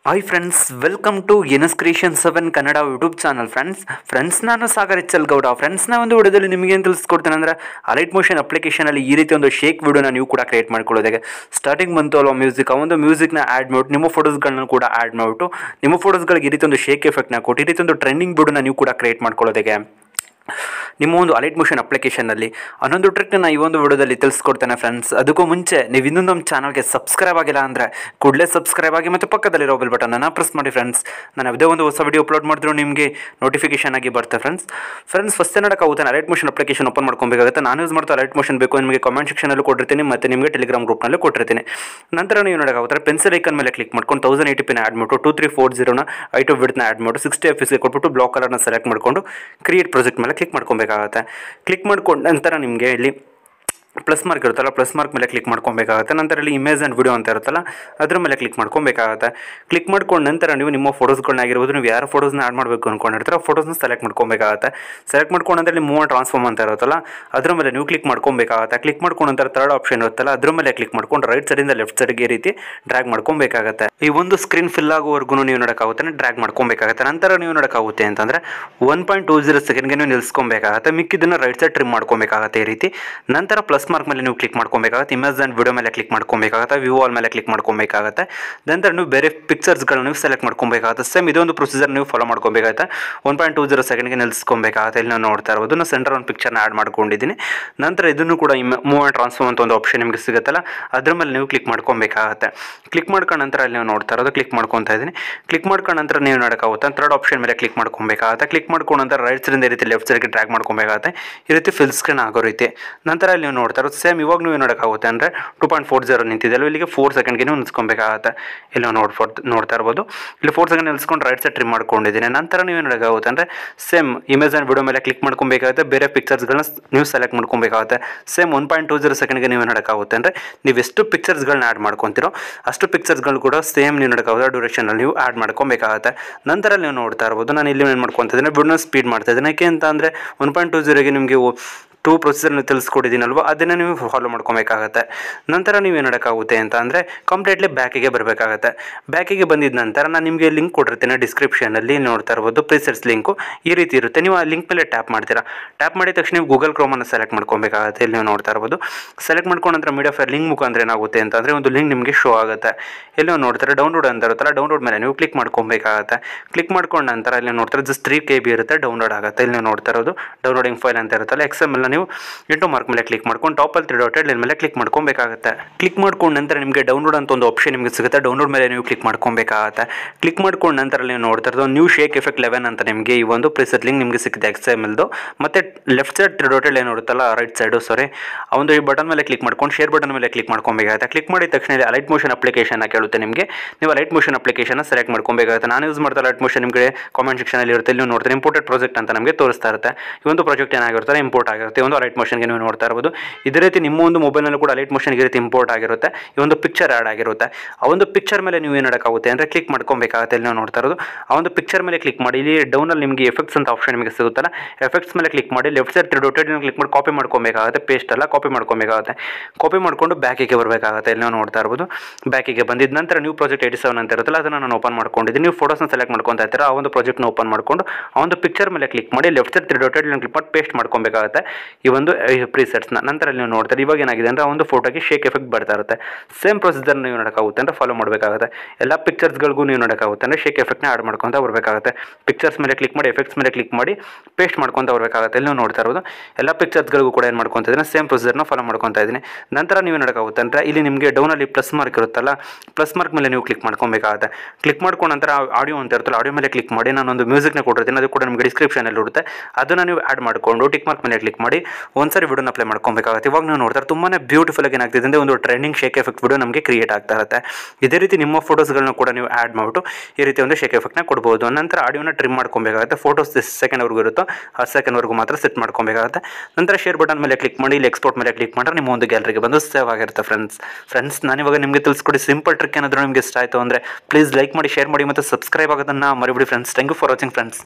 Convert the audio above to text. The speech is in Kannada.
hi friends welcome to NS creation seven Kannada YouTube channel friends friends ನಾನು ಸಾಗರ್ ಎಚ್ ಎಲ್ ಗೌಡ ಫ್ರೆಂಡ್ಸ್ನ ಒಂದು ವಿಡಿಯೋದಲ್ಲಿ ನಿಮಗೆ ಏನು ತಿಳಿಸ್ಕೊಡ್ತೇನೆ ಅಂದರೆ ಅಲೈಟ್ ಮೋಷನ್ ಅಪ್ಲಿಕೇಶನಲ್ಲಿ ಈ ರೀತಿ ಒಂದು ಶೇಕ್ ವಿಡಿಯೋನ ನೀವು ಕೂಡ ಕ್ರಿಯೇಟ್ ಮಾಡ್ಕೊಳ್ಳೋದಾಗೆ ಸ್ಟಾರ್ಟಿಂಗ್ ಬಂತು ಅಲ್ವಾ ಮ್ಯೂಸಿಕ್ ಆ ಒಂದು ಮ್ಯೂಸಿಕ್ನ ಆ್ಯಡ್ ಮಾಡಿಬಿಟ್ಟು ನಿಮ್ಮ ಫೋಟೋಸ್ಗಳನ್ನ ಕೂಡ ಆ್ಯಡ್ ಮಾಡಿಬಿಟ್ಟು ನಿಮ್ಮ ಫೋಟೋಸ್ಗಳಿಗೆ ಈ ರೀತಿ ಒಂದು ಶೇಕ್ ಎಫೆಕ್ಟ್ನ ಕೊಟ್ಟು ಈ ರೀತಿ ಒಂದು ಟ್ರೆಂಡಿಂಗ್ ವಿಡಿಯೋನ ನೀವು ಕೂಡ ಕ್ರಿಯೇಟ್ ಮಾಡ್ಕೊಳ್ಳೋದಾಗೆ ನಿಮ್ಮ ಒಂದು ಅಲೈಟ್ ಮೋಷನ್ ಅಪ್ಲಿಕೇಶನಲ್ಲಿ ಹನ್ನೊಂದು ಟ್ರಿಕ್ನ ಈ ಒಂದು ವಿಡಿಯೋದಲ್ಲಿ ತಿಳಿಸ್ಕೊಡ್ತೇನೆ ಫ್ರೆಂಡ್ಸ್ ಅದಕ್ಕೂ ಮುಂಚೆ ನೀವು ಇನ್ನೂ ನಮ್ಮ ಚಾನಲ್ಗೆ ಸಬ್ಸ್ಕ್ರೈಬ್ ಆಗಿಲ್ಲ ಅಂದರೆ ಕೂಡಲೇ ಸಬ್ಸ್ಕ್ರೈಬ್ ಆಗಿ ಮತ್ತು ಪಕ್ಕದಲ್ಲಿರೋ ಬೆಲ್ ಬಟನನ್ನು ಪ್ರೆಸ್ ಮಾಡಿ ಫ್ರೆಂಡ್ಸ್ ನಾನು ಯಾವುದೇ ಒಂದು ಹೊಸ ವಿಡಿಯೋ ಅಪ್ಲೋಡ್ ಮಾಡಿದ್ರು ನಿಮಗೆ ನೋಟಿಫಿಕೇಶನ್ ಆಗಿ ಬರುತ್ತೆ ಫ್ರೆಂಡ್ಸ್ ಫ್ರೆಂಡ್ಸ್ ಫಸ್ಟ್ ನೋಡೋಕ್ಕಾಗುತ್ತೆ ಅಲೈಟ್ ಮೋಷನ್ ಅಪ್ಲಿಕೇಶನ್ ಓಪನ್ ಮಾಡ್ಕೊಬೇಕಾಗುತ್ತೆ ನಾನು ಯೂಸ್ ಮಾಡ್ತಾ ಅಲೈಟ್ ಮೋಷನ್ ಬೇಕು ನಿಮಗೆ ಕಾಮೆಂಟ್ ಸೆಕ್ಷನಲ್ಲೂ ಕೊಟ್ಟಿರ್ತೀನಿ ಮತ್ತು ನಿಮಗೆ ಟೆಲಿಗ್ರಾಮ್ ಗ್ರೂಪ್ನಲ್ಲೂ ಕೊಟ್ಟಿರ್ತೀನಿ ನಂತರ ನೀವು ನೋಡೋಕ್ಕಾಗುತ್ತೆ ಪೆನ್ಸಿಲ್ ಐಕನ್ ಮೇಲೆ ಕ್ಲಿಕ್ ಮಾಡ್ಕೊಂಡು ತೌಸಂಡ್ ಏಯ್ಟಿ ಪಿನ ಆ್ಯಡ್ ಮಾಡಿಬಿಟ್ಟು ಟೂ ತ್ರೀ ಫೋರ್ ಜೀರೋನ ಐ ಟು ಬಿಡ್ನ ಆ್ಯಡ್ ಮಾಡಿಬಿಟ್ಟು ಸಿಕ್ಸ್ಟಿ ಎಫ್ ಎಸ್ಗೆ ಕೊಟ್ಬಿಟ್ಟು ಬ್ಲಾಕ್ ಕಲರ್ನ ಸೆಲೆಕ್ಟ್ ಮಾಡಿಕೊಂಡು ಕ್ರಿಯೇಟ್ ಪ್ರಾಜೆಕ್ಟ್ ಮೇಲೆ ಕ್ಲಿಕ್ ಮಾಡ್ಕೊಬೇಕಾಗುತ್ತೆ ಕ್ಲಿಕ್ ಮಾಡ್ಕೊಂಡು ನಂತರ ನಿಮಗೆ ಇಲ್ಲಿ ಪ್ಲಸ್ ಮಾರ್ಕ್ ಇರುತ್ತಲ್ಲ ಪ್ಲಸ್ ಮಾರ್ಕ್ ಮೇಲೆ ಕ್ಲಿಕ್ ಮಾಡ್ಕೊಬೇಕಾಗುತ್ತೆ ನಂತರ ಇಲ್ಲಿ ಇಮೇಜ್ ಆ್ಯಂಡ್ ವಿಡಿಯೋ ಅಂತ ಇರುತ್ತಲ್ಲ ಅದ್ರ ಮೇಲೆ ಕ್ಲಿಕ್ ಮಾಡ್ಕೊಬೇಕಾಗುತ್ತೆ ಕ್ಲಿಕ್ ಮಾಡ್ಕೊಂಡು ನಂತರ ನೀವು ನಿಮ್ಮ ಫೋಟೋಸ್ಗಳನ್ನಾಗಿರ್ಬೋದು ನೀವು ಯಾರು ಫೋಟೋಸ್ನ ಆ್ಯಡ್ ಮಾಡಬೇಕು ಅಂದ್ಕೊಂಡಿರ್ತೀರೋ ಫೋಟೋಸ್ನ ಸೆಲೆಕ್ಟ್ ಮಾಡ್ಕೊಬೇಕಾಗುತ್ತೆ ಸೆಲೆಕ್ಟ್ ಮಾಡ್ಕೊಂಡು ನಂತರ ಇಲ್ಲಿ ಮೂವ್ ಆ್ಯಂಡ್ ಟ್ರಾನ್ಸ್ಫಾರ್ಮ್ ಅಂತ ಇರುತ್ತಲ್ಲ ಅದ್ರ ಮೇಲೆ ನೀವು ಕ್ಲಿಕ್ ಮಾಡ್ಕೊಬೇಕಾಗುತ್ತೆ ಕ್ಲಿಕ್ ಮಾಡ್ಕೊಂಡು ನಂತರ ತರ್ಡ್ ಆಪ್ಷನ್ ಇರುತ್ತಲ್ಲ ಅದ್ರ ಮೇಲೆ ಕ್ಲಿಕ್ ಮಾಡ್ಕೊಂಡು ರೈಟ್ ಸೈಡಿಂದ ಲೆಫ್ಟ್ ಸೈಡ್ಗೆ ಈ ರೀತಿ ಡ್ರ್ಯಾಗ್ ಮಾಡ್ಕೊಬೇಕಾಗುತ್ತೆ ಈ ಒಂದು ಸ್ಕ್ರೀನ್ ಫಿಲ್ ಆಗುವವರೆಗೂ ನೀವು ನೋಡೋಕ್ಕಾಗುತ್ತೆ ಡ್ರ್ಯಾಗ್ ಮಾಡ್ಕೊಬೇಕಾಗುತ್ತೆ ನಂತರ ನೀವು ನೋಡೋಕ್ಕಾಗುತ್ತೆ ಅಂತಂದರೆ ಒನ್ ಪಾಯಿಂಟ್ ಟೂ ಜೀರೋ ಸೆಕೆಂಡ್ಗೆ ನೀವು ನಿಲ್ಸ್ಕೊಬೇಕಾಗುತ್ತೆ ಮಿಕ್ಕಿದ್ದನ್ನು ರೈಟ್ ಸೈಡ್ ಟ್ರಿಮ್ ಮಾಡ್ಕೊಬೇಕಾಗುತ್ತೆ ಈ ರೀತಿ ನಂತರ ಪ್ಲಸ್ ಮಾರ್ಕ್ ಮೇಲೆ ನೀವು ಕ್ಲಿಕ್ ಮಾಡ್ಕೊಬೇಕಾಗುತ್ತೆ ಇಮೇಜ್ ಆ್ಯಂಡ್ ವಿಡಿಯೋ ಮೇಲೆ ಕ್ಲಿಕ್ ಮಾಡ್ಕೊಬೇಕಾಗುತ್ತೆ ವ್ಯೂ ಆಲ್ ಮೇಲೆ ಕ್ಲಿಕ್ ಮಾಡ್ಕೊಬೇಕಾಗುತ್ತೆ ನಂತರ ನೀವು ಬೇರೆ ಪಿಕ್ಚರ್ಸ್ಗಳನ್ನ ನೀವು ಸೆಲೆಕ್ಟ್ ಮಾಡ್ಕೊಬೇಕಾಗುತ್ತೆ ಸೇಮ್ ಇದೊಂದು ಪ್ರೊಸೀಜರ್ ನೀವು ಫಾಲೋ ಮಾಡ್ಕೊಬೇಕಾಗುತ್ತೆ ಒನ್ ಪಾಯಿಂಟ್ ಟೂ ಜೀರೋ ಸೆಕೆಂಡ್ಗೆ ನಿಲ್ಸ್ಕೊಬೇಕಾಗುತ್ತೆ ಇಲ್ಲಿ ನಾವು ನೋಡ್ತಾ ಇರ್ಬೋದು ನಾನು ಸೆಂಟರ್ ಒಂದು ಪಿಕ್ಚರ್ನ ಆ್ಯಡ್ ಮಾಡ್ಕೊಂಡಿದ್ದೀನಿ ನಂತರ ಇದನ್ನು ಕೂಡ ಮೂವ್ ಆ್ಯಂಡ್ ಟ್ರಾನ್ಸ್ಫಾರ್ಮ್ ಅಂತ ಒಂದು ಆಪ್ಷನ್ ನಿಮಗೆ ಸಿಗುತ್ತಲ್ಲ ಅದ್ರ ಮೇಲೆ ನೀವು ಕ್ಲಿಕ್ ಮಾಡ್ಕೊಬೇಕಾಗುತ್ತೆ ಕ್ಲಿಕ್ ಮಾಡ್ಕೊಂಡ ನಂತರ ಅಲ್ಲಿ ನೀವು ನೋಡ್ತಾ ಇರೋದು ಕ್ಲಿಕ್ ಮಾಡ್ಕೊತಾ ಇದ್ದೀನಿ ಕ್ಲಿಕ್ ಮಾಡ್ಕೊಂಡ ನಂತರ ನೀವು ನೋಡೋಕ್ಕಾಗುತ್ತೆ ಥರ್ಡ್ ಆಪ್ಷನ್ ಮೇಲೆ ಕ್ಲಿಕ್ ಮಾಡ್ಕೊಬೇಕಾಗುತ್ತೆ ಕ್ಲಿಕ್ ಮಾಡ್ಕೊಂಡ ನಂತರ ರೈಟ್ ಸೈಡಿಂದ ಈ ರೀತಿ ಲೆಫ್ಟ್ ಸೈಡ್ಗೆ ಡ್ರ್ಯಾಗ್ ಮಾಡ್ಕೊಬೇಕಾಗುತ್ತೆ ಈ ರೀತಿ ಫಿಲ್ ಸ್ಕ್ರೀನ್ ಆಗೋ ರೀತಿ ನಂತರ ಅಲ್ಲಿ ನೀವು ನೋಡ್ತಾ ಇರೋದು ಸೇಮ್ ಇವಾಗ ನೀವು ನೋಡೋಕ್ಕಾಗುತ್ತೆ ಅಂದರೆ ಟು ಪಾಯಿಂಟ್ ಫೋರ್ ಜೀರೋ ನಿಂತಿದೆ ಅಲ್ವ ಇಲ್ಲಿಗೆ ಫೋರ್ ಸೆಕೆಂಡ್ಗೆ ನೀವು ನಿಲ್ಸ್ಕೊಬೇಕಾಗುತ್ತೆ ಇಲ್ಲಿ ನಾವು ನೋಡ್ಬೋದು ನೋಡ್ತಾ ಇರ್ಬೋದು ಇಲ್ಲಿ ಫೋರ್ ಸೆಕೆಂಡ್ ನಿಲ್ಸ್ಕೊಂಡು ರೈಟ್ ಸೈಡ್ ಟ್ರಿಮ್ ಮಾಡ್ಕೊಂಡಿದ್ದೀನಿ ನಂತರ ನೀವು ನೋಡೋಕ್ಕಾಗುತ್ತೆ ಅಂದರೆ ಸೇಮ್ ಇಮೇಜ್ ಆ್ಯಂಡ್ ವಿಡಿಯೋ ಮೇಲೆ ಕ್ಲಿಕ್ ಮಾಡ್ಕೊಬೇಕಾಗುತ್ತೆ ಬೇರೆ ಪಿಕ್ಚರ್ಸ್ಗಳನ್ನ ನೀವು ಸೆಲೆಕ್ಟ್ ಮಾಡ್ಕೊಬೇಕಾಗುತ್ತೆ same one point two zero ಸೆಕೆಂಡ್ಗೆ ನೀವು ನೋಡೋಕ್ಕಾಗುತ್ತೆ ಅಂದರೆ ನೀವು ಎಷ್ಟು ಪಿಕ್ಚರ್ಸ್ಗಳನ್ನ ಆ್ಯಡ್ ಮಾಡ್ಕೊತೀರೋ ಅಷ್ಟು ಪಿಕ್ಚರ್ಸ್ಗಳು ಕೂಡ ಸೇಮ್ ನೀವು ನೋಡೋಕ್ಕಾಗುತ್ತೆ ಡ್ಯೂರೇಷನಲ್ಲಿ ನೀವು ಆ್ಯಡ್ ಮಾಡ್ಕೊಬೇಕಾಗುತ್ತೆ ನಂತರ ನೀವು ನೋಡ್ತಾ ಇರ್ಬೋದು ನಾನು ಇಲ್ಲಿ ಏನು ಮಾಡ್ಕೊತಿದ್ದೀನಿ ವಿಡಿಯೋನ ಸ್ಪೀಡ್ ಮಾಡ್ತಾ ಇದ್ದೀನಿ ಯಾಕೆ ಅಂತ ಅಂದರೆ ಒನ್ ಪಾಯಿಂಟ್ ಟೂ ಜೀರೋಗೆ ನಿಮಗೆ ಟೂ ಪ್ರೊಸೀಜರ್ನ ತಿಳಿಸ್ಕೊಟ್ಟಿದ್ದೀನಲ್ವ ಅದನ್ನು ನೀವು ಫಾಲೋ ಮಾಡ್ಕೊಬೇಕಾಗತ್ತೆ ನಂತರ ನೀವು ಏನು ಮಾಡೋಕ್ಕಾಗುತ್ತೆ ಅಂತ ಅಂದರೆ ಕಂಪ್ಲೀಟ್ಲಿ ಬ್ಯಾಕಿಗೆ ಬರಬೇಕಾಗತ್ತೆ ಬ್ಯಾಕಿಗೆ ಬಂದಿದ್ದ ನಂತರ ನಾನು ನಿಮಗೆ ಲಿಂಕ್ ಕೊಟ್ಟಿರ್ತೀನಿ ಡಿಸ್ಕ್ರಿಪ್ಷನಲ್ಲಿ ನೋಡ್ತಾ ಇರ್ಬೋದು ಪ್ರೀಸೆಟ್ಸ್ ಲಿಂಕು ಈ ರೀತಿ ಇರುತ್ತೆ ನೀವು ಆ ಲಿಂಕ್ ಮೇಲೆ ಟ್ಯಾಪ್ ಮಾಡ್ತೀರಾ ಟ್ಯಾಪ್ ಮಾಡಿದ ತಕ್ಷಣ ನೀವು ಗೂಗಲ್ ಕ್ರೋಮನ್ನು ಸೆಲೆಕ್ಟ್ ಮಾಡ್ಕೊಬೇಕಾಗುತ್ತೆ ಇಲ್ಲಿ ನೀವು ನೋಡ್ತಾ ಇರ್ಬೋದು ಸೆಲೆಕ್ಟ್ ಮಾಡ್ಕೊಂಡ ನಂತರ ಮೀಡಿಯಾ ಫೈರ್ ಲಿಂಕ್ ಮುಖಾಂತರ ಏನಾಗುತ್ತೆ ಅಂತಂದರೆ ಒಂದು ಲಿಂಕ್ ನಿಮಗೆ ಶೋ ಆಗುತ್ತೆ ಇಲ್ಲಿ ನೀವು ನೋಡ್ತಾರೆ ಡೌನ್ಲೋಡ್ ಅಂತ ಇರುತ್ತಲ್ಲ ಡೌನ್ಲೋಡ್ ಮೇಲೆ ನೀವು ಕ್ಲಿಕ್ ಮಾಡ್ಕೊಬೇಕಾಗುತ್ತೆ ಕ್ಲಿಕ್ ಮಾಡ್ಕೊಂಡ ನಂತರ ಇಲ್ಲಿ ನೋಡ್ತಾರೆ ಜಸ್ಟ್ ತ್ರೀ ಕೆ ಬಿ ಇರುತ್ತೆ ಡೌನ್ಲೋಡ್ ಆಗುತ್ತೆ ಇಲ್ಲಿ ನೀವು ನೋಡ್ತಾ ಇರೋದು ಡೌನ್ಲೋಡಿಂಗ್ ಫೈಲ್ ಅಂತ ಇರುತ್ತಲ್ಲ ಎಕ್ಸ್ ಎಮ್ ನೀವು ಇಂಟು ಮಾರ್ಕ್ ಮೇಲೆ ಕ್ಲಿಕ್ ಮಾಡ್ಕೊಂಡು ಟಾಪಲ್ಲಿ ತ್ರೀ ಡಾಟೆಡ್ ಮೇಲೆ ಕ್ಲಿಕ್ ಮಾಡ್ಕೊಬೇಕಾಗುತ್ತೆ ಕ್ಲಿಕ್ ಮಾಡ್ಕೊಂಡ ನಂತರ ನಿಮಗೆ ಡೌನ್ಲೋಡ್ ಅಂತ ಒಂದು ಆಪ್ಷನ್ ನಿಮಗೆ ಸಿಗುತ್ತೆ ಡೌನ್ಲೋಡ್ ಮೇಲೆ ನೀವು ಕ್ಲಿಕ್ ಮಾಡ್ಕೊಬೇಕಾಗುತ್ತೆ ಕ್ಲಿಕ್ ಮಾಡ್ಕೊಂಡ ನಂತರ ನೀವು ನೋಡ್ತಾ ಇರೋದು ನ್ಯೂ ಶೇಕ್ ಎಫೆಕ್ಟ್ ಲೆವೆನ್ ಅಂತ ನಿಮಗೆ ಈ ಒಂದು ಪ್ರಿಸೆಟ್ ಲಿಂಕ್ ನಿಮಗೆ ಸಿಕ್ಕಿದೆ ಎಕ್ಸ್ ಎಮ್ ಎಲ್ದು ಮತ್ತು ಲೆಫ್ಟ್ ಸೈಡ್ ತ್ರೀ ಡಾಟೆಡ್ ಏನು ಇರುತ್ತಲ್ಲ ರೈಟ್ ಸೈಡು ಸಾರಿ ಆ ಒಂದು ಈ ಬಟನ್ ಮೇಲೆ ಕ್ಲಿಕ್ ಮಾಡ್ಕೊಂಡು ಶೇರ್ ಬಟನ್ ಮೇಲೆ ಕ್ಲಿಕ್ ಮಾಡ್ಕೊಬೇಕಾಗುತ್ತೆ ಕ್ಲಿಕ್ ಮಾಡಿದ ತಕ್ಷಣ ಇಲ್ಲಿ ಅಲೈಟ್ ಮೋಷನ್ ಅಪ್ಲಿಕೇಶನ್ ಕೇಳುತ್ತೆ ನಿಮಗೆ ನೀವು ಅಲೈಟ್ ಮೋಷನ್ ಅಪ್ಲಿಕೇಶನ್ ಸೆಲೆಕ್ಟ್ ಮಾಡ್ಕೊಬೇಕಾಗುತ್ತೆ ನಾನು ಯೂಸ್ ಮಾಡ್ತಾ ಅಲೈಟ್ ಮೋಷನ್ ನಿಮಗೆ ಕಾಮೆಂಟ್ ಸೆಕ್ಷನಲ್ಲಿ ಇರುತ್ತೆ ಇಲ್ಲಿ ನೀವು ನೋಡ್ತಾರೆ ಇಂಪೋರ್ಟೆಡ್ ಪ್ರಾಜೆಕ್ಟ್ ಅಂತ ನಮಗೆ ತೋರಿಸ್ತಾ ಇರುತ್ತೆ ಈ ಒಂದು ಪ್ರಾಜೆಕ್ಟ್ ಏನಾಗಿರುತ್ತೆ ಇಂಪೋರ್ಟ್ ಆಗಿರುತ್ತೆ ಈ ಒಂದು ಅಲೈಟ್ ಮೋಷನ್ಗೆ ನೀವು ನೋಡ್ತಾ ಇರ್ಬೋದು ಇದೇ ರೀತಿ ನಿಮ್ಮ ಒಂದು ಮೊಬೈಲ್ನಲ್ಲೂ ಕೂಡ ಅಲೈಟ್ ಮೋಷನ್ಗೆ ರೀತಿ ಇಂಪೋರ್ಟ್ ಆಗಿರುತ್ತೆ ಈ ಒಂದು ಪಿಕ್ಚರ್ ಆ್ಯಡ್ ಆಗಿರುತ್ತೆ ಆ ಒಂದು ಪಿಕ್ಚರ್ ಮೇಲೆ ನೀವು ಏನು ಮಾಡೋಕ್ಕಾಗುತ್ತೆ ಅಂದರೆ ಕ್ಲಿಕ್ ಮಾಡ್ಕೊಬೇಕಾಗುತ್ತೆ ಇಲ್ಲಿ ನೀವು ನೋಡ್ತಾ ಇರೋದು ಆ ಒಂದು ಪಿಕ್ಚರ್ ಮೇಲೆ ಕ್ಲಿಕ್ ಮಾಡಿ ಇಲ್ಲಿ ಡೌನಲ್ಲಿ ನಿಮಗೆ ಎಫೆಕ್ಟ್ಸ್ ಅಂತ ಆಪ್ಷನ್ ನಿಮಗೆ ಸಿಗುತ್ತಲ್ಲ ಎಫೆಕ್ಟ್ಸ್ ಮೇಲೆ ಕ್ಲಿಕ್ ಮಾಡಿ left side three dotted click ಮಾಡಿ ಕಾಪಿ ಮಾಡ್ಕೊಬೇಕಾಗುತ್ತೆ ಪೇಸ್ಟ್ ಎಲ್ಲ ಕಾಪಿ ಮಾಡ್ಕೊಬೇಕಾಗುತ್ತೆ ಕಾಪಿ ಮಾಡಿಕೊಂಡು ಬ್ಯಾಕಿಗೆ ಬರಬೇಕಾಗುತ್ತೆ ಇಲ್ಲಿ ನೀವು ನೋಡ್ತಾ ಇರ್ಬೋದು ಬ್ಯಾಕಿಗೆ ಬಂದಿದ್ದ ನಂತರ ನ್ಯೂ ಪ್ರಾಜೆಕ್ಟ್ ಏಯ್ಟಿ ಸೆವೆನ್ ಅಂತ ಇರುತ್ತಲ್ಲ ಅದನ್ನು ನಾನು ಓಪನ್ ಮಾಡ್ಕೊಂಡಿದ್ದೀನಿ ನೀವು ಫೋಟೋಸ್ನ ಸೆಲೆಕ್ಟ್ ಮಾಡ್ಕೊತಾ ಇರ್ತೀರ ಆ ಒಂದು ಪ್ರಾಜೆಕ್ಟ್ನ ಓಪನ್ ಮಾಡಿಕೊಂಡು ಆ ಒಂದು ಪಿಕ್ಚರ್ ಮೇಲೆ ಕ್ಲಿಕ್ ಮಾಡಿ left side three dotted click ಮಾಡಿ ಪೇಸ್ಟ್ ಮಾಡ್ಕೊಬೇಕಾಗುತ್ತೆ ಈ ಒಂದು ಪ್ರೀಸೆಟ್ಸ್ನ ನಂತರ ನೀವು ನೋಡ್ತಾರೆ ಇವಾಗ ಏನಾಗಿದೆ ಅಂದರೆ ಆ ಒಂದು ಫೋಟೋಗೆ ಶೇಕ್ ಎಫೆಕ್ಟ್ ಬರ್ತಾ ಇರುತ್ತೆ ಸೇಮ್ ಪ್ರೊಸೀಜರ್ ನೀವು ನೋಡೋಕ್ಕಾಗುತ್ತೆ ಅಂದರೆ ಫಾಲೋ ಮಾಡಬೇಕಾಗುತ್ತೆ ಎಲ್ಲ ಪಿಕ್ಚರ್ಸ್ಗಳಿಗೂ ನೀವು ನೋಡೋಕ್ಕಾಗುತ್ತೆ ಅಂದರೆ ಶೇಕ್ ಎಫೆಕ್ಟ್ನ ಆಡ್ ಮಾಡ್ಕೊತ ಬರಬೇಕಾಗುತ್ತೆ ಪಿಕ್ಚರ್ಸ್ ಮೇಲೆ ಕ್ಲಿಕ್ ಮಾಡಿ ಎಫೆಕ್ಟ್ಸ್ ಮೇಲೆ ಕ್ಲಿಕ್ ಮಾಡಿ ಪೇಸ್ಟ್ ಮಾಡ್ಕೊತ ಬರಬೇಕಾಗುತ್ತೆ ಇಲ್ಲಿ ನೀವು ನೋಡ್ತಾ ಇರೋದು ಎಲ್ಲ ಪಿಕ್ಚರ್ಸ್ಗಳಿಗೂ ಕೂಡ ಏನು ಮಾಡ್ಕೊತಾ ಇದ್ದೀನಿ ಸೇಮ್ ಪ್ರೊಸೀಜರ್ನ ಫಾಲೋ ಮಾಡ್ಕೊತಾ ಇದ್ದೀನಿ ನಂತರ ನೀವು ನೋಡೋಕ್ಕಾಗುತ್ತೆ ಅಂದರೆ ಇಲ್ಲಿ ನಿಮಗೆ ಡೌನಲ್ಲಿ ಪ್ಲಸ್ ಮಾರ್ಕ್ ಇರುತ್ತಲ್ಲ ಪ್ಲಸ್ ಮಾರ್ಕ್ ಮೇಲೆ ನೀವು ಕ್ಲಿಕ್ ಮಾಡ್ಕೊಬೇಕಾಗುತ್ತೆ ಕ್ಲಿಕ್ ಮಾಡ್ಕೊಂಡ ನಂತರ ಆಡಿಯೋ ಅಂತ ಇರುತ್ತಲ್ಲ ಆಡಿಯೋ ಮೇಲೆ ಕ್ಲಿಕ್ ಮಾಡಿ ನಾನೊಂದು ಮ್ಯೂಸಿಕ್ನ ಕೊಟ್ಟಿರ್ತೀನಿ ಅದು ಕೂಡ ನಿಮಗೆ ಡಿಸ್ಕ್ರಿಪ್ಷನಲ್ಲಿ ಇರುತ್ತೆ ಅದನ್ನು ನೀವು ಆ್ಯಡ್ ಮಾಡಿಕೊಂಡು ಟಿಕ್ ಮಾರ್ಕ್ ಮೇಲೆ ಕ್ಲಿಕ್ ಮಾಡಿ ಒಂದ್ಸರಿ ವಿಡಿಯೋನ ಅಪ್ಲೈ ಮಾಡ್ಕೊಬೇಕಾಗುತ್ತೆ ಇವಾಗ ನೀವು ನೋಡ್ತಾರೆ ತುಂಬಾ ಬ್ಯೂಟಿಫುಲ್ ಆಗಿ ಏನಾಗ್ತಿದೆ ಅಂದರೆ ಒಂದು ಟ್ರೆಂಡಿಂಗ್ ಶೇಕ್ ಎಫೆಕ್ಟ್ ವಿಡಿಯೋ ನಮಗೆ ಕ್ರಿಯೇಟ್ ಆಗ್ತಾ ಇರುತ್ತೆ ಇದೇ ರೀತಿ ನಿಮ್ಮ ಫೋಟೋಸ್ಗಳನ್ನ ಕೂಡ ನೀವು ಆ್ಯಡ್ ಮಾಡಿಬಿಟ್ಟು ಈ ರೀತಿ ಒಂದು ಶೇಕ್ ಎಫೆಕ್ಟ್ನ ಕೊಡ್ಬೋದು ನಂತರ ಆಡಿಯೋನ ಟ್ರಿಮ್ ಮಾಡ್ಕೊಬೇಕಾಗುತ್ತೆ ಫೋಟೋಸ್ ಸೆಕೆಂಡ್ವರೆಗೂ ಇರುತ್ತೋ ಆ ಸೆಕೆಂಡ್ವರೆಗೂ ಮಾತ್ರ ಸೆಟ್ ಮಾಡ್ಕೊಬೇಕಾಗುತ್ತೆ ನಂತರ ಶೇರ್ ಬಟನ್ ಮೇಲೆ ಕ್ಲಿಕ್ ಮಾಡಿ ಇಲ್ಲಿ ಎಕ್ಸ್ಪೋರ್ಟ್ ಮೇಲೆ ಕ್ಲಿಕ್ ಮಾಡಿದ್ರೆ ನಿಮ್ಮ ಒಂದು ಗ್ಯಾಲರಿಗೆ ಬಂದು ಸೇವ್ ಆಗಿರುತ್ತೆ ಫ್ರೆಂಡ್ಸ್ ಫ್ರೆಂಡ್ಸ್ ನಾನಿವಾಗ ನಿಮಗೆ ತಿಳಿಸ್ಕೊಡಿ ಸಿಂಪಲ್ ಟ್ರಿಕ್ ಏನಾದರೂ ನಿಮಗೆ ಇಷ್ಟ ಆಯಿತು ಅಂದರೆ ಪ್ಲೀಸ್ ಲೈಕ್ ಮಾಡಿ ಶೇರ್ ಮಾಡಿ ಮತ್ತು ಸಬ್ಸ್ಕ್ರೈಬ್ ಆಗೋದನ್ನು ಮರಿಬಿಡಿ friends thank you for watching friends